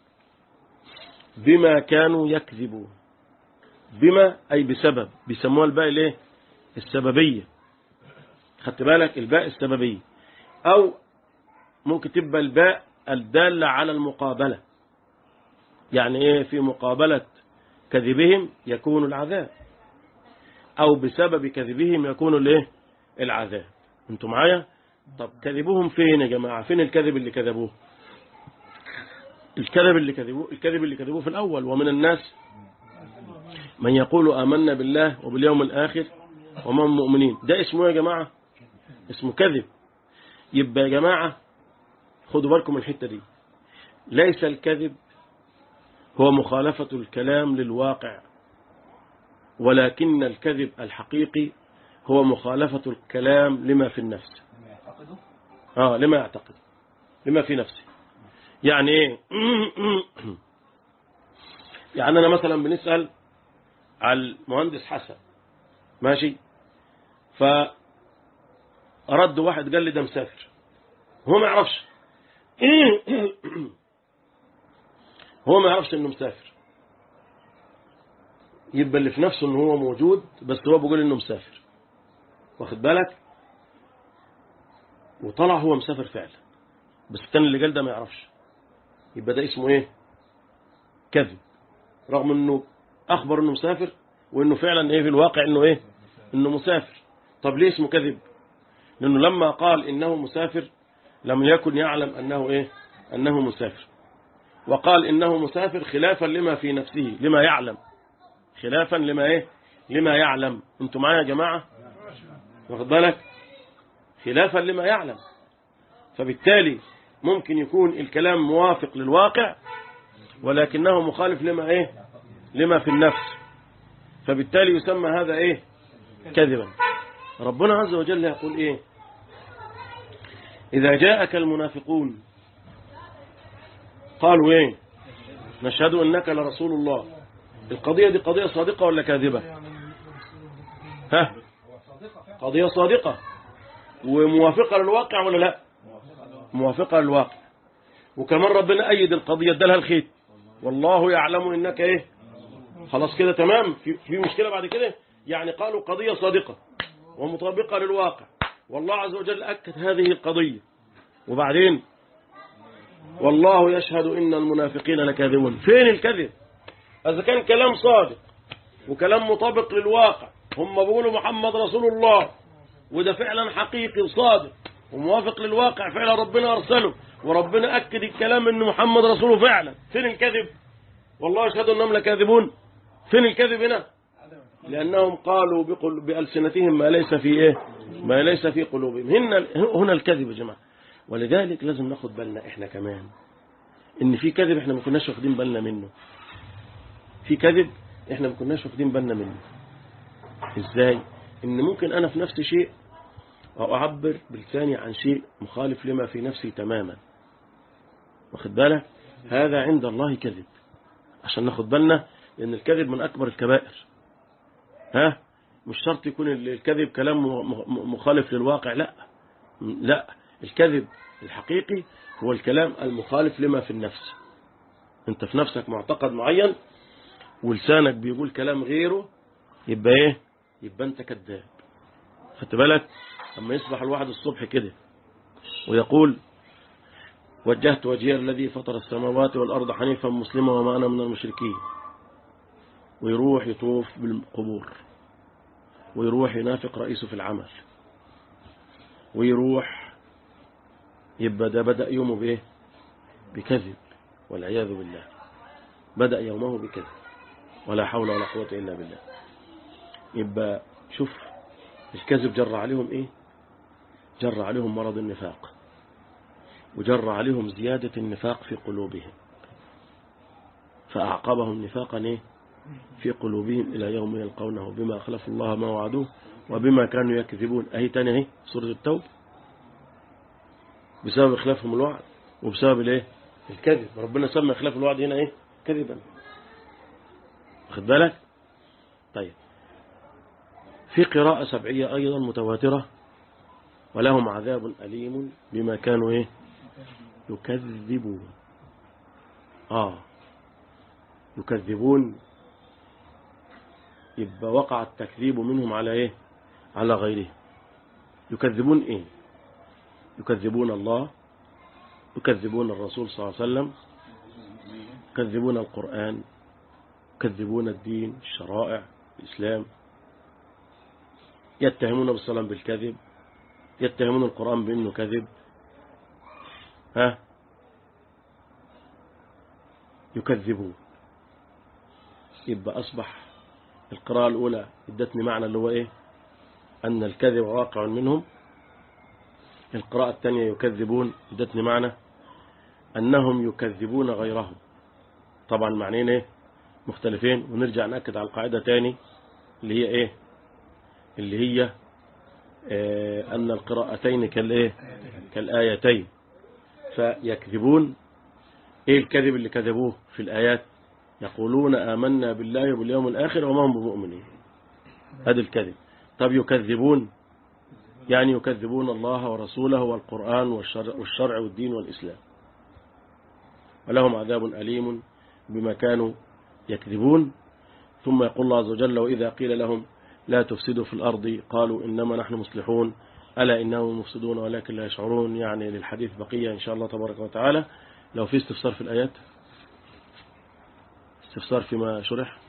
S2: بما كانوا يكذبون بما أي بسبب بيسموها الباء الايه السببية خدت بالك الباء السببية أو ممكن تبقى الباء الدالة على المقابلة يعني إيه في مقابلة كذبهم يكون العذاب أو بسبب كذبهم يكون الايه العذاب انتوا معايا طب كذبوهم فين يا جماعة فين الكذب اللي كذبوه الكذب اللي كذبوه الكذب اللي كذبوه في الأول ومن الناس من يقول آمنا بالله وباليوم الآخر وما هم مؤمنين ده اسمه يا جماعة اسمه كذب يبقى يا جماعة خدوا بالكم من الحتة دي ليس الكذب هو مخالفة الكلام للواقع ولكن الكذب الحقيقي هو مخالفة الكلام لما في النفس آه لما يعتقد لما في نفسه يعني ايه يعني انا مثلا بنسأل على المهندس حسن ماشي فرد واحد قال لي ده مسافر هو ما يعرفش هو ما يعرفش انه مسافر يبقى اللي في نفسه ان هو موجود بس هو بيقول انه مسافر واخد بالك وطلع هو مسافر فعلا بس التاني اللي قال ده ما يعرفش يبقى ده اسمه ايه كذب رغم انه اخبر انه مسافر وانه فعلا ايه في الواقع انه ايه انه مسافر طب ليه اسمه كذب لانه لما قال انه مسافر لم يكن يعلم انه ايه انه مسافر وقال انه مسافر خلافا لما في نفسه لما يعلم خلافا لما ايه لما يعلم انتوا معايا يا جماعه واخد بالك خلافا لما يعلم فبالتالي ممكن يكون الكلام موافق للواقع ولكنه مخالف لما ايه لما في النفس فبالتالي يسمى هذا ايه كذبا ربنا عز وجل يقول ايه اذا جاءك المنافقون قالوا ايه نشهد انك لرسول الله القضية دي قضية صادقة ولا كاذبة ها قضية صادقة وموافقة للواقع ولا لا موافقة للواقع وكمان ربنا أيد القضية ادالها الخيط والله يعلم إنك إيه خلاص كده تمام في, في مشكلة بعد كده يعني قالوا قضية صادقة ومطابقة للواقع والله عز وجل أكد هذه القضية وبعدين والله يشهد إن المنافقين لكاذبون فين الكذب إذا كان كلام صادق وكلام مطابق للواقع هم بيقولوا محمد رسول الله وده فعلا حقيقي وصادق وموافق للواقع فعلا ربنا أرسله وربنا أكد الكلام إن محمد رسوله فعلا فين الكذب والله يشهد أنهم لكاذبون فين الكذب هنا لأنهم قالوا بقل بألسنتهم ما ليس في إيه ما ليس في قلوبهم هنا, هنا الكذب يا جماعة ولذلك لازم ناخد بالنا إحنا كمان إن في كذب إحنا ما كناش واخدين بالنا منه في كذب إحنا ما كناش واخدين بالنا منه إزاي إن ممكن أنا في نفس شيء أو أعبر بلساني عن شيء مخالف لما في نفسي تماما واخد بالك هذا عند الله كذب عشان ناخد بالنا لأن الكذب من أكبر الكبائر ها مش شرط يكون الكذب كلام مخالف للواقع لا لا الكذب الحقيقي هو الكلام المخالف لما في النفس انت في نفسك معتقد معين ولسانك بيقول كلام غيره يبقى ايه يبقى انت كذاب خدت بالك اما يصبح الواحد الصبح كده ويقول وجهت وجهي الذي فطر السماوات والأرض حنيفا مسلما وما أنا من المشركين ويروح يطوف بالقبور ويروح ينافق رئيسه في العمل ويروح يبقى ده بدأ يومه بإيه بكذب والعياذ بالله بدأ يومه بكذب ولا حول ولا قوة إلا بالله يبقى شوف الكذب جر عليهم إيه جر عليهم مرض النفاق وجر عليهم زيادة النفاق في قلوبهم فأعقبهم نفاقا إيه؟ في قلوبهم إلى يوم يلقونه بما أخلف الله ما وعدوه وبما كانوا يكذبون أهي تاني أهي سورة التوبة بسبب إخلافهم الوعد وبسبب الإيه الكذب ربنا سمى إخلاف الوعد هنا إيه كذبا واخد بالك طيب في قراءة سبعية أيضا متواترة ولهم عذاب أليم بما كانوا إيه يكذبون آه يكذبون يبقى وقع التكذيب منهم على إيه على غيره يكذبون إيه يكذبون الله يكذبون الرسول صلى الله عليه وسلم يكذبون القرآن يكذبون الدين الشرائع الإسلام يتهمون بالسلام بالكذب يتهمون القرآن بأنه كذب ها يكذبون يبقى أصبح القراءة الأولى ادتني معنى اللي هو إيه أن الكذب واقع منهم القراءة الثانية يكذبون ادتني معنى أنهم يكذبون غيرهم طبعا معنيين إيه مختلفين ونرجع نأكد على القاعدة تاني اللي هي إيه اللي هي آه أن القراءتين كالإيه كالآيتين فيكذبون إيه الكذب اللي كذبوه في الآيات يقولون آمنا بالله وباليوم الآخر وما هم بمؤمنين هذا الكذب طب يكذبون يعني يكذبون الله ورسوله والقرآن والشرع, والشرع والدين والإسلام ولهم عذاب أليم بما كانوا يكذبون ثم يقول الله عز وجل وإذا قيل لهم لا تفسدوا في الأرض قالوا إنما نحن مصلحون ألا إنهم مفسدون ولكن لا يشعرون يعني للحديث بقية إن شاء الله تبارك وتعالى لو في استفسار في الآيات استفسار فيما شرح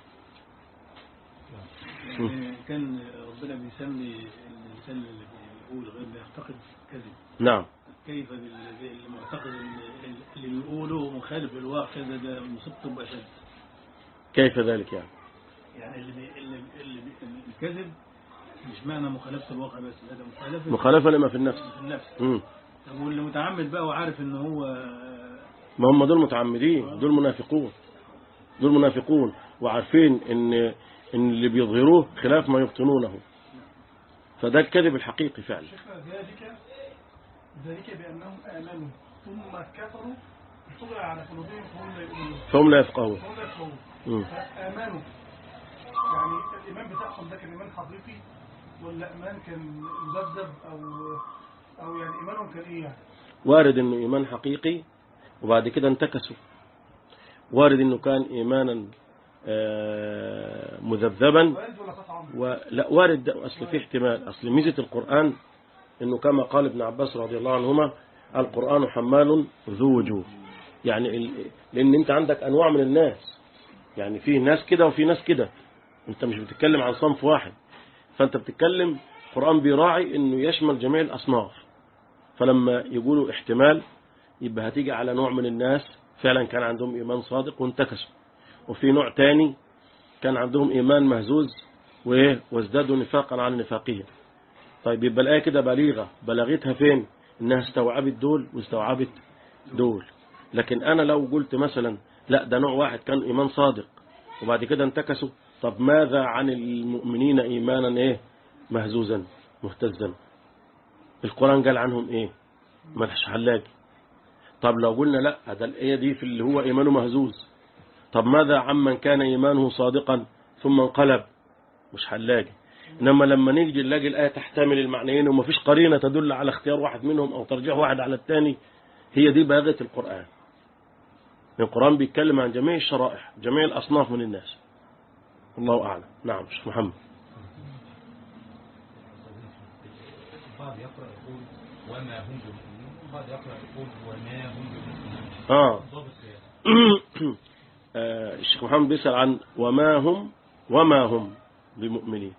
S3: يعني كان ربنا بيسمي الإنسان اللي بيقول غير بيعتقد كذب
S2: نعم
S3: كيف بالذي- المعتقد اللي اللي بيقوله مخالف للواقع ده ده مصيبته بأشد
S2: كيف ذلك يعني
S3: يعني اللي بي اللي اللي بي الكذب مش معنى مخالفة الواقع بس لا ده مخالفة
S2: مخالفة لما في النفس
S3: في النفس
S2: مم.
S3: طب واللي متعمد بقى وعارف ان هو
S2: ما هم دول متعمدين دول منافقون دول منافقون وعارفين ان ان اللي بيظهروه خلاف ما يبطنونه فده الكذب الحقيقي فعلا
S4: شيخنا ذلك ذلك بأنهم آمنوا ثم كفروا طغى على قلوبهم فهم لا يؤمنون
S2: فهم لا يفقهون
S4: فهم لا يفقهون
S2: مم.
S4: فآمنوا يعني الإيمان بتاعهم ده كان إيمان حقيقي ولا إيمان كان مذبذب أو أو يعني إيمانهم كان إيه يعني؟
S2: وارد انه ايمان حقيقي وبعد كده انتكسوا وارد انه كان ايمانا آه، مذبذبا
S4: وارد ولا قطعا؟
S2: ولا وارد ده اصل في احتمال اصل ميزه القران انه كما قال ابن عباس رضي الله عنهما القران حمال ذو وجوه يعني ال- لان انت عندك انواع من الناس يعني في ناس كده وفي ناس كده انت مش بتتكلم عن صنف واحد فانت بتتكلم القران بيراعي انه يشمل جميع الاصناف فلما يقولوا احتمال يبقى هتيجي على نوع من الناس فعلا كان عندهم ايمان صادق وانتكسوا وفي نوع تاني كان عندهم ايمان مهزوز وايه وازدادوا نفاقا على نفاقهم طيب يبقى الايه كده بليغه بلغتها فين انها استوعبت دول واستوعبت دول لكن انا لو قلت مثلا لا ده نوع واحد كان ايمان صادق وبعد كده انتكسوا طب ماذا عن المؤمنين ايمانا ايه مهزوزا مهتزا القران قال عنهم ايه ملحش حلاج طب لو قلنا لا ده الايه دي في اللي هو ايمانه مهزوز طب ماذا عمن كان ايمانه صادقا ثم انقلب مش حلاجي انما لما نيجي نلاقي الايه تحتمل المعنيين ومفيش قرينه تدل على اختيار واحد منهم او ترجيح واحد على الثاني هي دي بلاغه القران القران بيتكلم عن جميع الشرائح جميع الاصناف من الناس الله اعلم نعم شيخ محمد
S5: بعض يقرأ يقول وما هم بمؤمنين وبعض يقرأ يقول وما هم بمؤمنين
S2: اه
S5: ضابط في
S2: آه، الشيخ محمد بيسأل عن وما هم وما هم بمؤمنين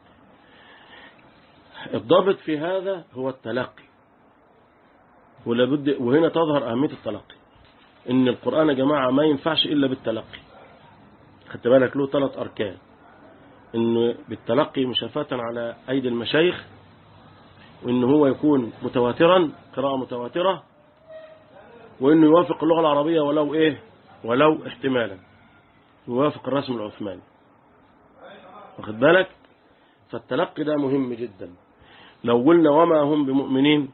S2: الضابط في هذا هو التلقي ولابد وهنا تظهر أهمية التلقي إن القرآن يا جماعة ما ينفعش إلا بالتلقي خدت بالك له ثلاث أركان إنه بالتلقي مشافاة على أيدي المشايخ وإن هو يكون متواترا قراءة متواترة وإنه يوافق اللغة العربية ولو إيه ولو احتمالا يوافق الرسم العثماني واخد بالك فالتلقي ده مهم جدا لو قلنا وما هم بمؤمنين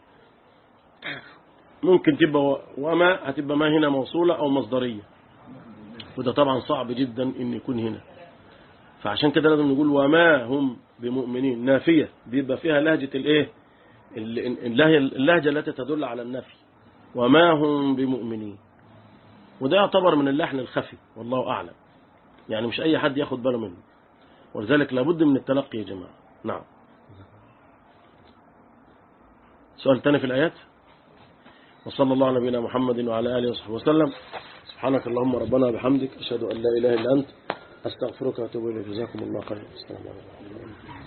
S2: ممكن تبقى و- وما هتبقى ما هنا موصولة أو مصدرية وده طبعا صعب جدا إن يكون هنا فعشان كده لازم نقول وما هم بمؤمنين نافية بيبقى فيها لهجة الايه ال- اللهجة اللهجة التي تدل على النفي وما هم بمؤمنين وده يعتبر من اللحن الخفي والله أعلم يعني مش أي حد ياخد باله منه ولذلك لابد من التلقي يا جماعة نعم سؤال تاني في الآيات وصلى الله على نبينا محمد وعلى آله وصحبه وسلم سبحانك اللهم ربنا وبحمدك أشهد أن لا إله إلا أنت أستغفرك وأتوب إليك جزاكم الله خيرا السلام عليكم